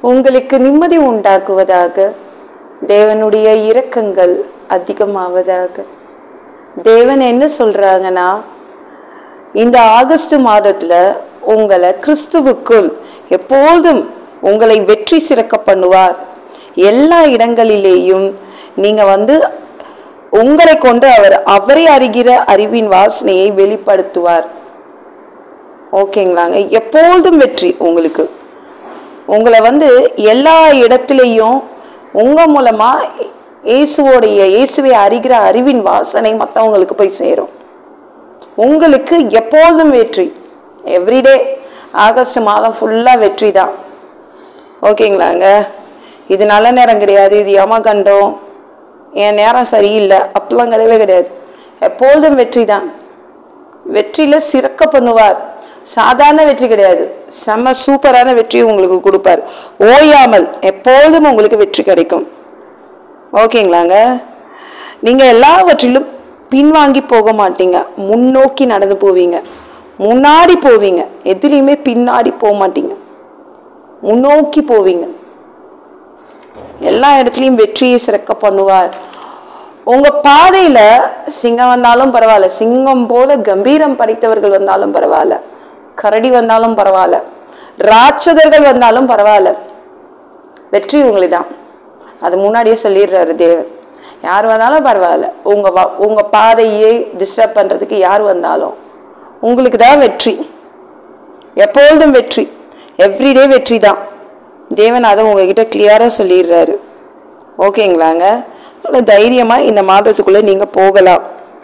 உங்களுக்கு நிம்மதி உண்டாக்குவதாக தேவனுடைய இரக்கங்கள் அதிகமாவதாக தேவன் என்ன சொல்றாங்கன்னா இந்த ஆகஸ்ட் மாதத்துல உங்களை கிறிஸ்துவுக்குள் எப்பொழுதும் உங்களை வெற்றி சிறக்க பண்ணுவார் எல்லா இடங்களிலேயும் நீங்க வந்து உங்களை கொண்டு அவர் அவரை அறிகிற அறிவின் வாசனையை வெளிப்படுத்துவார் ஓகேங்களாங்க எப்பொழுதும் வெற்றி உங்களுக்கு உங்களை வந்து எல்லா இடத்துலையும் உங்க மூலமா இயேசுவோடைய இயேசுவை அறிகிற அறிவின் வாசனை மற்றவங்களுக்கு போய் சேரும் உங்களுக்கு எப்பொழுதும் வெற்றி எவ்ரிடே ஆகஸ்ட் மாதம் ஃபுல்லாக வெற்றி தான் ஓகேங்களாங்க இது நல்ல நேரம் கிடையாது இது யமகண்டம் என் நேரம் சரியில்லை அப்பெல்லாம் கிடையவே கிடையாது எப்பொழுதும் வெற்றி தான் வெற்றியில சிறக்க பண்ணுவார் சாதாரண வெற்றி கிடையாது செம்ம சூப்பரான வெற்றியை உங்களுக்கு கொடுப்பார் ஓயாமல் எப்பொழுதும் உங்களுக்கு வெற்றி கிடைக்கும் ஓகேங்களாங்க நீங்க எல்லாவற்றிலும் பின்வாங்கி போக மாட்டீங்க முன்னோக்கி நடந்து போவீங்க முன்னாடி போவீங்க எதுலேயுமே பின்னாடி போக மாட்டீங்க முன்னோக்கி போவீங்க எல்லா இடத்துலையும் வெற்றியை சிறக்க பண்ணுவார் உங்க பாதையில சிங்கம் வந்தாலும் பரவாயில்ல சிங்கம் போல கம்பீரம் படைத்தவர்கள் வந்தாலும் பரவாயில்ல கரடி வந்தாலும் பரவாயில்ல ராட்சதர்கள் வந்தாலும் பரவாயில்ல வெற்றி உங்களுதான் அது முன்னாடியே சொல்லிடுறாரு தேவன் யார் வந்தாலும் பரவாயில்ல உங்க வா- உங்க பாதையை டிஸ்டர்ப் பண்றதுக்கு யார் வந்தாலும் உங்களுக்கு தான் வெற்றி எப்பொழுதும் வெற்றி எவ்ரிடே வெற்றி தான் தேவன் அதை உங்ககிட்ட கிளியராக சொல்லிடுறாரு ஓகேங்களாங்க அதனால தைரியமா இந்த மாதத்துக்குள்ள நீங்க போகலாம்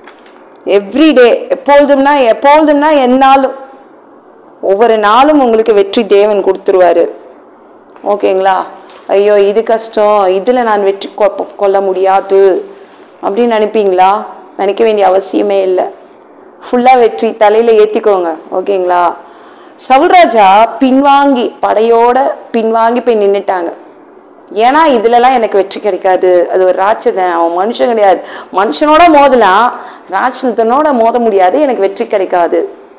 எவ்ரிடே எப்பொழுதும்னா எப்பொழுதும்னா எந்நாளும் ஒவ்வொரு நாளும் உங்களுக்கு வெற்றி தேவன் கொடுத்துருவாரு ஓகேங்களா ஐயோ இது கஷ்டம் இதில் நான் வெற்றி கொ- கொள்ள முடியாது அப்படின்னு நினைப்பீங்களா நினைக்க வேண்டிய அவசியமே இல்லை ஃபுல்லாக வெற்றி தலையில் ஏற்றிக்கோங்க ஓகேங்களா சவுல்ராஜா பின்வாங்கி படையோட பின்வாங்கி போய் நின்னுட்டாங்க ஏன்னா இதுலலாம் எனக்கு வெற்றி கிடைக்காது அது ஒரு ராட்சதன் அவன் மனுஷன் கிடையாது மனுஷனோட மோதலாம் ராட்சதனோட மோத முடியாது எனக்கு வெற்றி கிடைக்காது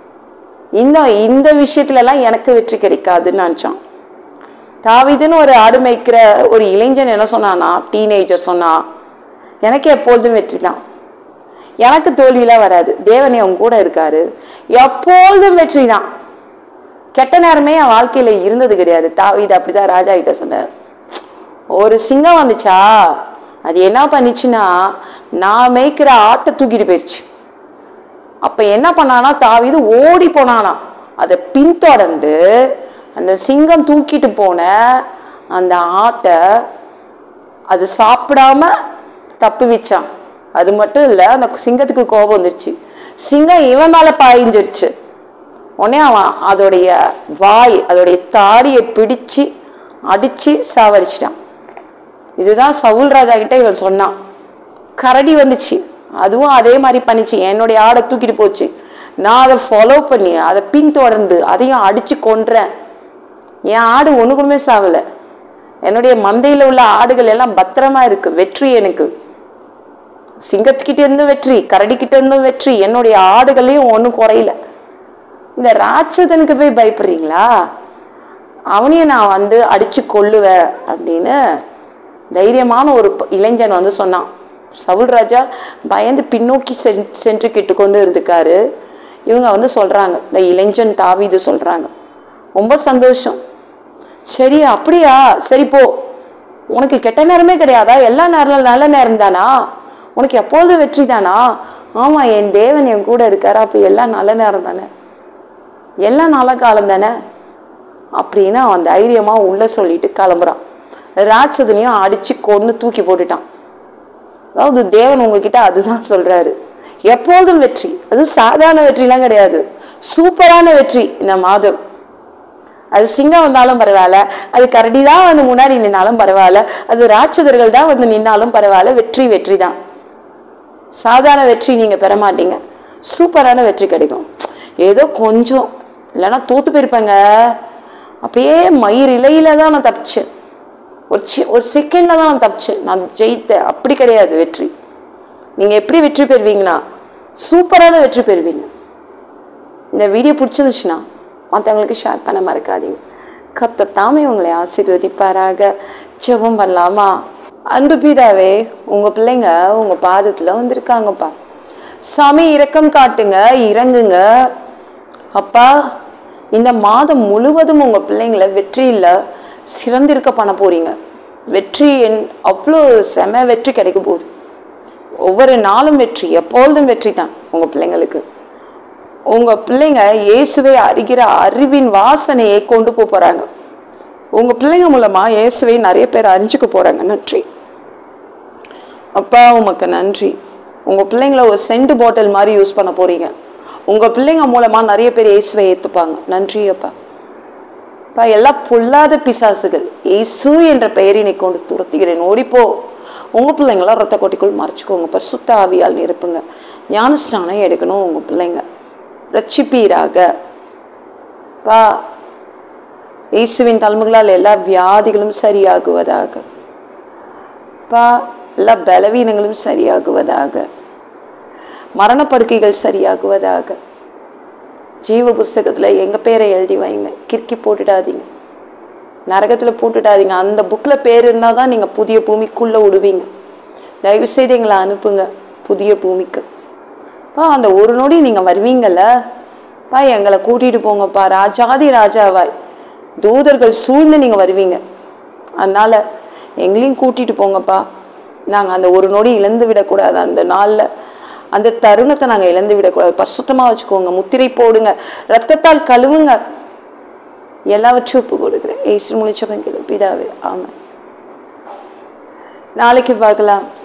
இந்த இந்த விஷயத்துலலாம் எனக்கு வெற்றி கிடைக்காதுன்னு நினச்சான் தாவீதுன்னு ஒரு ஆடு மேய்க்கிற ஒரு இளைஞன் என்ன சொன்னானா டீனேஜர் சொன்னா எனக்கு எப்பொழுதும் வெற்றி தான் எனக்கு தோல்வியெல்லாம் வராது தேவன் என் கூட இருக்காரு எப்பொழுதும் வெற்றி தான் கெட்ட நேரமே என் வாழ்க்கையில இருந்தது கிடையாது தாவீது அப்படிதான் ராஜா கிட்ட சொன்னார் ஒரு சிங்கம் வந்துச்சா அது என்ன பண்ணுச்சுன்னா நான் மேய்க்கிற ஆட்டை தூக்கிட்டு போயிடுச்சு அப்ப என்ன பண்ணானா தாவீது ஓடி போனானா அதை பின்தொடர்ந்து அந்த சிங்கம் தூக்கிட்டு போன அந்த ஆட்டை அது சாப்பிடாம தப்பு வச்சான் அது மட்டும் இல்லை அந்த சிங்கத்துக்கு கோபம் வந்துருச்சு சிங்கம் இவன் மேல பாய்ஞ்சிருச்சு உடனே அவன் அதோடைய வாய் அதோடைய தாடியை பிடிச்சு அடிச்சு சாவடிச்சிட்டான் இதுதான் சவுல் ராஜா கிட்ட இவன் சொன்னான் கரடி வந்துச்சு அதுவும் அதே மாதிரி பண்ணிச்சு என்னுடைய ஆடை தூக்கிட்டு போச்சு நான் அதை ஃபாலோ பண்ணி அதை பின்தொடர்ந்து அதையும் அடிச்சு கொன்றேன் என் ஆடு ஒண்ணுக்குமே சாவல என்னுடைய மந்தையில உள்ள ஆடுகள் எல்லாம் பத்திரமா இருக்கு வெற்றி எனக்கு சிங்கத்துக்கிட்ட இருந்தும் வெற்றி கரடிக்கிட்ட இருந்தும் வெற்றி என்னுடைய ஆடுகளையும் ஒன்றும் குறையல இந்த ராட்சதனுக்கு போய் பயப்படுறீங்களா அவனையும் நான் வந்து அடிச்சு கொல்லுவேன் அப்படின்னு தைரியமான ஒரு ப- இளைஞன் வந்து சொன்னான் சவுல் ராஜா பயந்து பின்னோக்கி சென் சென்று கிட்டு கொண்டு இருந்துக்காரு இவங்க வந்து சொல்றாங்க இந்த இளைஞன் தாவீது சொல்றாங்க ரொம்ப சந்தோஷம் சரி அப்படியா சரி போ உனக்கு கெட்ட நேரமே கிடையாதா எல்லா நேரம் நல்ல நேரம் தானா உனக்கு எப்பொழுதும் வெற்றி தானா ஆமா என் தேவன் என் கூட இருக்காரு அப்ப எல்லாம் நல்ல நேரம் தானே எல்லாம் நல்ல காலம் தானே அப்படின்னு அவன் தைரியமா உள்ள சொல்லிட்டு கிளம்புறான் ராட்சதனையும் அடிச்சு கொன்னு தூக்கி போட்டுட்டான் அதாவது தேவன் உங்ககிட்ட அதுதான் சொல்றாரு எப்போதும் வெற்றி அது சாதாரண வெற்றிலாம் கிடையாது சூப்பரான வெற்றி இந்த மாதம் அது சிங்கம் வந்தாலும் பரவாயில்ல அது கரடி தான் வந்து முன்னாடி நின்னாலும் பரவாயில்ல அது ராட்சதர்கள் தான் வந்து நின்னாலும் பரவாயில்ல வெற்றி வெற்றி தான் சாதாரண வெற்றி நீங்க பெற மாட்டீங்க சூப்பரான வெற்றி கிடைக்கும் ஏதோ கொஞ்சம் இல்லைன்னா தோத்து போயிருப்பேங்க அப்படியே மயிர் இலையில தான் நான் தப்பிச்சேன் ஒரு சி ஒரு செகண்ட்ல தான் நான் தப்பிச்சேன் நான் ஜெயித்தேன் அப்படி கிடையாது வெற்றி நீங்க எப்படி வெற்றி பெறுவீங்கன்னா சூப்பரான வெற்றி பெறுவீங்க இந்த வீடியோ பிடிச்சிருந்துச்சுன்னா மற்றவங்களுக்கு ஷேர் பண்ண மறக்காதீங்க கத்தத்தாமே உங்களை ஆசீர்வதிப்பாராக ஜெபம் பண்ணலாமா அன்பு பிதாவே உங்க பிள்ளைங்க உங்க பாதத்துல வந்திருக்காங்கப்பா சாமி இரக்கம் காட்டுங்க இறங்குங்க அப்பா இந்த மாதம் முழுவதும் உங்க பிள்ளைங்களை வெற்றியில் சிறந்திருக்க பண்ண போறீங்க வெற்றி என் அவ்வளோ செம வெற்றி கிடைக்க போகுது ஒவ்வொரு நாளும் வெற்றி எப்பொழுதும் வெற்றி தான் உங்க பிள்ளைங்களுக்கு உங்க பிள்ளைங்க இயேசுவை அறிகிற அறிவின் வாசனையை கொண்டு போக போறாங்க உங்க பிள்ளைங்க மூலமா இயேசுவை நிறைய பேர் அறிஞ்சுக்க போறாங்க நன்றி அப்பா உமக்கு நன்றி உங்க பிள்ளைங்கள ஒரு சென்ட் பாட்டில் மாதிரி யூஸ் பண்ண போறீங்க உங்க பிள்ளைங்க மூலமா நிறைய பேர் இயேசுவை ஏத்துப்பாங்க நன்றி அப்பா அப்பா எல்லாம் பொல்லாத பிசாசுகள் இயேசு என்ற பெயரினை கொண்டு துரத்துகிறேன் ஓடிப்போ உங்க பிள்ளைங்களாம் ரத்த கொட்டிக்குள் மறைச்சிக்கோங்க பரிசுத்த ஆவியால் நிரப்புங்க ஞான ஸ்நானம் எடுக்கணும் உங்க பிள்ளைங்க ரட்சிப்பீராக பா இயேசுவின் தலைமுகளால் எல்லா வியாதிகளும் சரியாகுவதாக பா எல்லா பலவீனங்களும் சரியாகுவதாக மரணப்படுக்கைகள் சரியாகுவதாக ஜீவ புஸ்தகத்துல எங்க பேரை எழுதி வைங்க கிறுக்கி போட்டுடாதீங்க நரகத்துல போட்டுடாதீங்க அந்த புக்ல பேர் இருந்தால் தான் நீங்க புதிய பூமிக்குள்ள விடுவீங்க தயவு செய்து எங்களை அனுப்புங்க புதிய பூமிக்கு பா அந்த ஒரு நொடி நீங்க வருவீங்கல்ல பா எங்களை கூட்டிட்டு போங்கப்பா ராஜாதி ராஜாவாய் தூதர்கள் சூழ்ந்து நீங்க வருவீங்க அதனால எங்களையும் கூட்டிட்டு போங்கப்பா நாங்க அந்த ஒரு நொடி இழந்து விடக்கூடாது அந்த நாள்ல அந்த தருணத்தை நாங்க இழந்து விடக்கூடாது பரிசுத்தமா வச்சுக்கோங்க முத்திரை போடுங்க ரத்தத்தால் கழுவுங்க எல்லாவற்றையும் ஒப்பு கொடுக்குறேன் ஏசு முழிச்சவங்க பிதாவே ஆமாம் நாளைக்கு பார்க்கலாம்